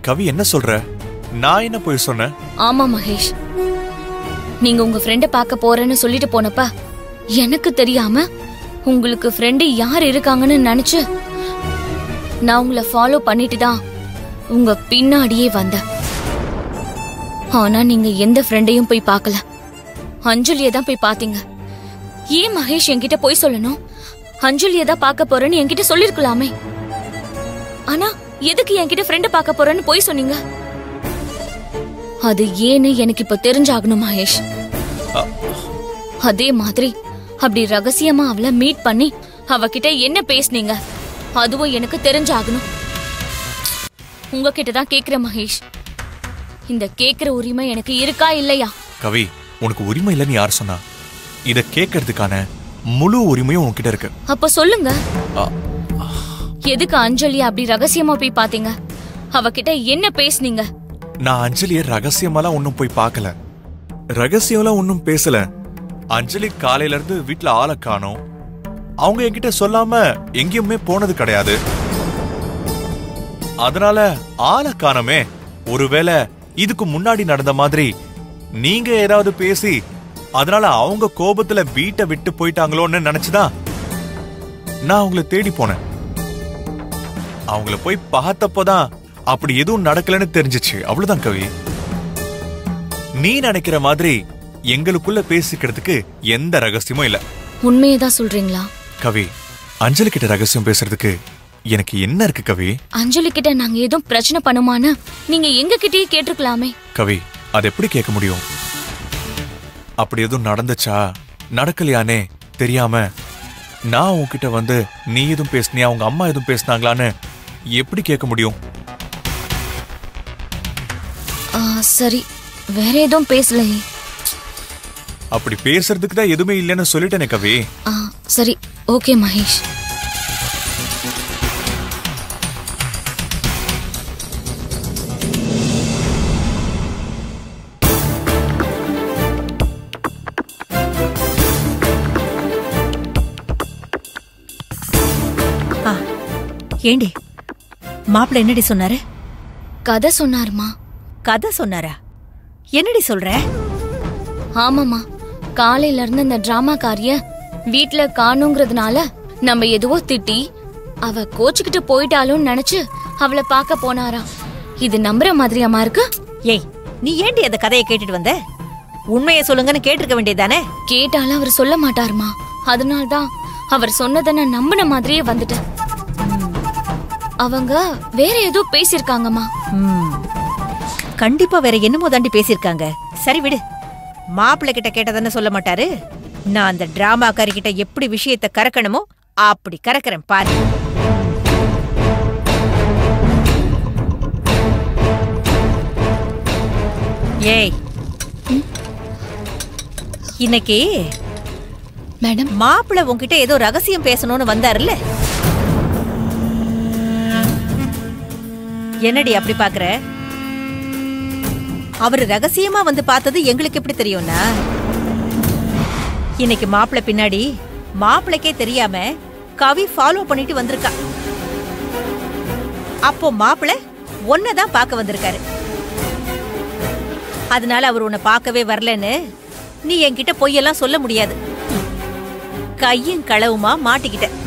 கவி என்ன சொல்ற நான் என்ன போய் சொன்னேன் ஆமா மகேஷ் நீங்க உங்க ஃப்ரெண்ட பார்க்க போறேன்னு சொல்லிட்டு போனப்ப எனக்கு தெரியாம உங்களுக்கு ஃப்ரெண்டு யார் இருக்காங்கன்னு நினைச்சு நான் உங்களை ஃபாலோ பண்ணிட்டு தான் உங்க பின்னாடியே வந்தேன் ஆனா நீங்க எந்த ஃப்ரெண்டையும் போய் பார்க்கல அஞ்சலியை தான் போய் பாத்தீங்க ஏன் மகேஷ் என்கிட்ட போய் சொல்லணும் அஞ்சலியை தான் பார்க்க போறேன்னு என்கிட்ட சொல்லிருக்கலாமே ஆனா எதுக்கு என்கிட்ட ஃப்ரெண்ட பார்க்க போறேன்னு போய் சொன்னீங்க அது ஏன்னு எனக்கு இப்ப தெரிஞ்சாகணும் மகேஷ் அ, அதே மாதிரி அப்படி ரகசியமா அவளை மீட் பண்ணி அவகிட்ட என்ன பேசுனீங்க அதுவும் எனக்கு தெரிஞ்சாகணும் உங்ககிட்ட தான் கேக்குறேன் மகேஷ் இந்த கேக்குற உரிமை எனக்கு இருக்கா இல்லையா கவி உனக்கு உரிமை இல்லைன்னு யார் சொன்னா இத கேட்கறதுக்கான முழு உரிமையும் உன்கிட்ட இருக்கு அப்ப சொல்லுங்க அ, எதுக்கு அஞ்சலி அப்படி ரகசியமா போய் பாத்தீங்க அவகிட்ட என்ன பேசுனீங்க நான் அஞ்சலிய ரகசியமாலாம் ஒன்னும் போய் பார்க்கல ரகசியம்லாம் ஒன்னும் பேசல அஞ்சலி காலையில இருந்து வீட்ல ஆளை காணோம் அவங்க என்கிட்ட சொல்லாம எங்கேயுமே போனது கிடையாது அதனால ஆளை காணோமே ஒருவேளை இதுக்கு முன்னாடி நடந்த மாதிரி நீங்க ஏதாவது பேசி அதனால அவங்க கோபத்துல வீட்டை விட்டு போயிட்டாங்களோன்னு நினைச்சுதான் நான் அவங்கள தேடி போனேன் அவங்கள போய் பார்த்தப்போதான் அப்படி எதுவும் நடக்கலன்னு தெரிஞ்சுச்சு அவ்வளவுதான் கவி நீ நினைக்கிற மாதிரி எங்களுக்குள்ள பேசிக்கிறதுக்கு எந்த ரகசியமும் இல்ல உண்மையை தான் சொல்றீங்களா கவி அஞ்சலி கிட்ட ரகசியம் பேசுறதுக்கு எனக்கு என்ன இருக்கு கவி அஞ்சலி கிட்ட நாங்க எதுவும் பிரச்சனை பண்ணுமான்னு நீங்க எங்க கிட்டயே கேட்டிருக்கலாமே கவி அது எப்படி கேட்க முடியும் அப்படி எதுவும் நடந்துச்சா நடக்கலையானே தெரியாம நான் உன்கிட்ட வந்து நீ எதுவும் பேசுனியா உங்க அம்மா எதுவும் பேசுனாங்களான்னு எப்படி கேட்க முடியும் ஆ, சரி வேற எதுவும் பேசலையே அப்படி பேசுறதுக்கு தான் எதுவுமே இல்லைன்னு சொல்லிட்டேனே கவி ஆ, சரி ஓகே மகேஷ் ஆ ஏண்டி மாப்பிள்ள என்னடி சொன்னாரு கதை சொன்னாருமா கதை சொன்னாரா என்னடி சொல்ற ஆமாமா காலையில இருந்து இந்த டிராமாக்காரிய வீட்ல காணுங்கிறதுனால நம்ம எதுவோ திட்டி அவ கோச்சுக்கிட்டு போயிட்டாலும் நினைச்சு அவளை பார்க்க போனாராம் இது நம்புற மாதிரியாமா இருக்கு ஏய் நீ ஏண்டி அந்த கதையை கேட்டுட்டு வந்த உண்மையை சொல்லுங்கன்னு கேட்டிருக்க வேண்டியதானே கேட்டாலும் அவர் சொல்ல மாட்டாருமா அதனால்தான் அவர் சொன்னதை நான் நம்பின மாதிரியே வந்துட்டேன் அவங்க வேற ஏதோ பேசிருக்காங்கம்மா ம். கண்டிப்பா வேற என்னமோ தாண்டி பேசியிருக்காங்க சரி விடு மாப்பிள்ளை கிட்ட கேட்டதானே சொல்ல மாட்டாரு நான் அந்த டிராமாக்காரி கிட்ட எப்படி விஷயத்தை கறக்கணுமோ அப்படி கறக்குறேன் பாரு ஏய் இன்னைக்கு மேடம் மாப்பிள்ளை உன்கிட்ட ஏதோ ரகசியம் பேசணும்னு வந்தாருல்ல என்னடி அப்படி பாக்குற அவரு ரகசியமா வந்து பார்த்தது எங்களுக்கு எப்படி தெரியும்னா இன்னைக்கு மாப்பிள்ளை பின்னாடி மாப்பிள்ளைக்கே தெரியாம கவி ஃபாலோ பண்ணிட்டு வந்திருக்கா அப்போ மாப்பிள்ளை தான் பார்க்க வந்திருக்காரு அதனால அவர் உன்னை பார்க்கவே வரலன்னு நீ என்கிட்ட பொய்யெல்லாம் சொல்ல முடியாது கையும் களவுமா மாட்டிக்கிட்ட